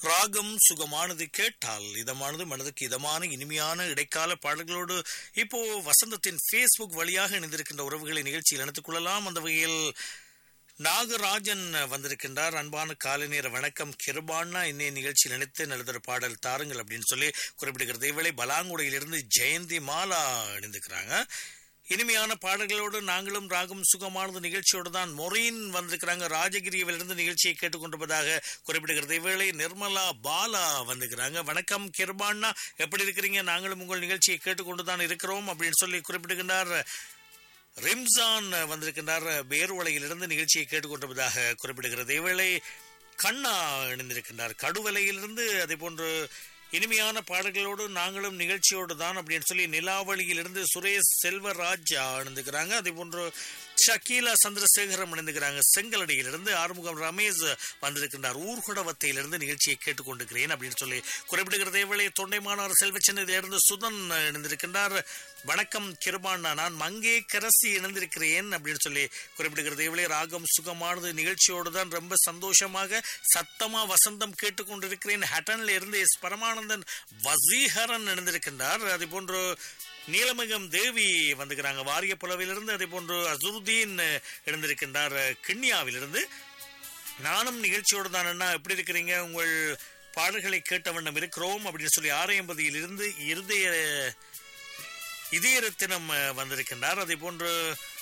ராகம் சுகமானது கேட்டால் இதமானது மனதுக்கு இதமான இனிமையான இடைக்கால பாடல்களோடு இப்போ வசந்தத்தின் ஃபேஸ்புக் வழியாக இணைந்திருக்கின்ற உறவுகளை நிகழ்ச்சியில் இணைத்துக் கொள்ளலாம் அந்த வகையில் நாகராஜன் வந்திருக்கின்றார் அன்பான காலை நேர வணக்கம் கிருபான்னா இன்னைய நிகழ்ச்சியில் நினைத்து நல்லதொரு பாடல் தாருங்கள் அப்படின்னு சொல்லி குறிப்பிடுகிறது இவளை பலாங்குடையிலிருந்து ஜெயந்தி மாலா இணைந்துக்கிறாங்க இனிமையான பாடல்களோடு நாங்களும் ராகம் சுகமானது நிகழ்ச்சியோடு தான் மொரீன் வந்திருக்கிறாங்க ராஜகிரியிலிருந்து நிகழ்ச்சியை கேட்டுக்கொண்டிருப்பதாக குறிப்பிடுகிறது இவேளை நிர்மலா பாலா வந்திருக்கிறாங்க வணக்கம் கிருபான்னா எப்படி இருக்கிறீங்க நாங்களும் உங்கள் நிகழ்ச்சியை கேட்டுக்கொண்டு தான் இருக்கிறோம் அப்படின்னு சொல்லி குறிப்பிடுகின்றார் ரிம்சான் வந்திருக்கின்றார் வேர்வலையிலிருந்து நிகழ்ச்சியை கேட்டுக்கொண்டிருப்பதாக குறிப்பிடுகிறது இவேளை கண்ணா இணைந்திருக்கின்றார் கடுவலையிலிருந்து அதே போன்று இனிமையான பாடல்களோடு நாங்களும் நிகழ்ச்சியோடு தான் அப்படின்னு சொல்லி நிலாவளியிலிருந்து சுரேஷ் செல்வராஜ் அணிந்துக்கிறாங்க அதே போன்று ஷக்கீலா சந்திரசேகரம் இணைந்துக்கிறாங்க செங்கலடியிலிருந்து ஆறுமுகம் ரமேஷ் வந்திருக்கின்றார் ஊர்குடவத்தையிலிருந்து நிகழ்ச்சியை கேட்டுக்கொண்டிருக்கிறேன் அப்படின்னு சொல்லி குறிப்பிடுகிறதே வேளை தொண்டைமானார் செல்வச்சன்னதிலிருந்து சுதன் இணைந்திருக்கின்றார் வணக்கம் கிருபாண்ணா நான் மங்கே கரசி இணைந்திருக்கிறேன் அப்படின்னு சொல்லி குறிப்பிடுகிறது இவளே ராகம் சுகமானது நிகழ்ச்சியோடு தான் ரொம்ப சந்தோஷமாக சத்தமா வசந்தம் கேட்டுக்கொண்டிருக்கிறேன் ஹட்டன்ல இருந்து எஸ் பரமானந்தன் வசீகரன் இணைந்திருக்கின்றார் அதே போன்று நீலமிகம் தேவி வந்துக்கிறாங்க வாரிய புலவிலிருந்து அதே போன்று அசுருதீன் இணைந்திருக்கின்றார் கிண்ணியாவிலிருந்து நானும் நிகழ்ச்சியோடு தான் அண்ணா எப்படி இருக்கிறீங்க உங்கள் பாடல்களை கேட்ட வண்ணம் இருக்கிறோம் அப்படின்னு சொல்லி ஆரையம்பதியில் இருந்து இருதய இதயரத்தினம் வந்திருக்கின்றார் அதே போன்று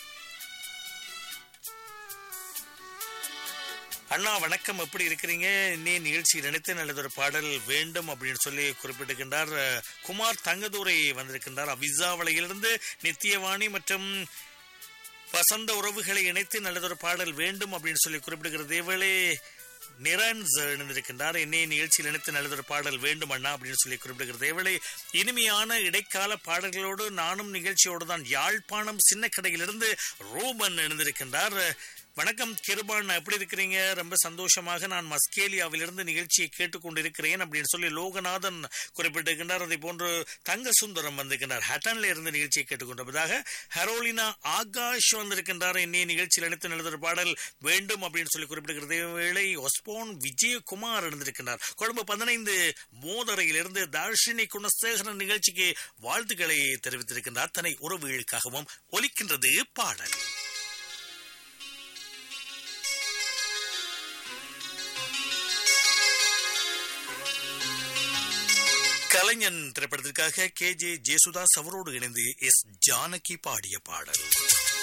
அண்ணா வணக்கம் எப்படி இருக்கிறீங்க இன்னே நிகழ்ச்சி நினைத்து நல்லதொரு பாடல் வேண்டும் அப்படின்னு சொல்லி குறிப்பிட்டிருக்கின்றார் குமார் தங்கதுரை வந்திருக்கின்றார் அவிசாவளையிலிருந்து நித்தியவாணி மற்றும் வசந்த உறவுகளை இணைத்து நல்லதொரு பாடல் வேண்டும் அப்படின்னு சொல்லி குறிப்பிடுகிறது இவளே நிரன்ஸ் இணைந்திருக்கின்றார் என்னைய நிகழ்ச்சியில் இணைத்து நல்லதொரு பாடல் வேண்டும் அண்ணா அப்படின்னு சொல்லி குறிப்பிடுகிறது இவளை இனிமையான இடைக்கால பாடல்களோடு நானும் நிகழ்ச்சியோடு தான் யாழ்ப்பாணம் சின்ன கடையிலிருந்து ரோமன் இணைந்திருக்கின்றார் வணக்கம் கிருபான் எப்படி இருக்கிறீங்க ரொம்ப சந்தோஷமாக நான் மஸ்கேலியாவிலிருந்து நிகழ்ச்சியை கேட்டுக்கொண்டிருக்கிறேன் அப்படின்னு சொல்லி லோகநாதன் குறிப்பிட்டிருக்கின்றார் அதே போன்று தங்க சுந்தரம் வந்திருக்கின்றார் ஹட்டன்ல இருந்து நிகழ்ச்சியை கேட்டுக்கொண்டிருப்பதாக ஹரோலினா ஆகாஷ் வந்திருக்கின்றார் இன்னைய நிகழ்ச்சியில் எடுத்து எழுதுற பாடல் வேண்டும் அப்படின்னு சொல்லி குறிப்பிடுகிறது வேளை ஒஸ்போன் விஜயகுமார் இருந்திருக்கின்றார் கொழும்பு பதினைந்து மோதரையிலிருந்து தார்ஷினி குணசேகரன் நிகழ்ச்சிக்கு வாழ்த்துக்களை தெரிவித்திருக்கின்றார் அத்தனை உறவுகளுக்காகவும் ஒலிக்கின்றது பாடல் கலைஞன் திரைப்படத்திற்காக கே ஜே ஜேசுதாஸ் அவரோடு இணைந்து எஸ் ஜானகி பாடிய பாடல்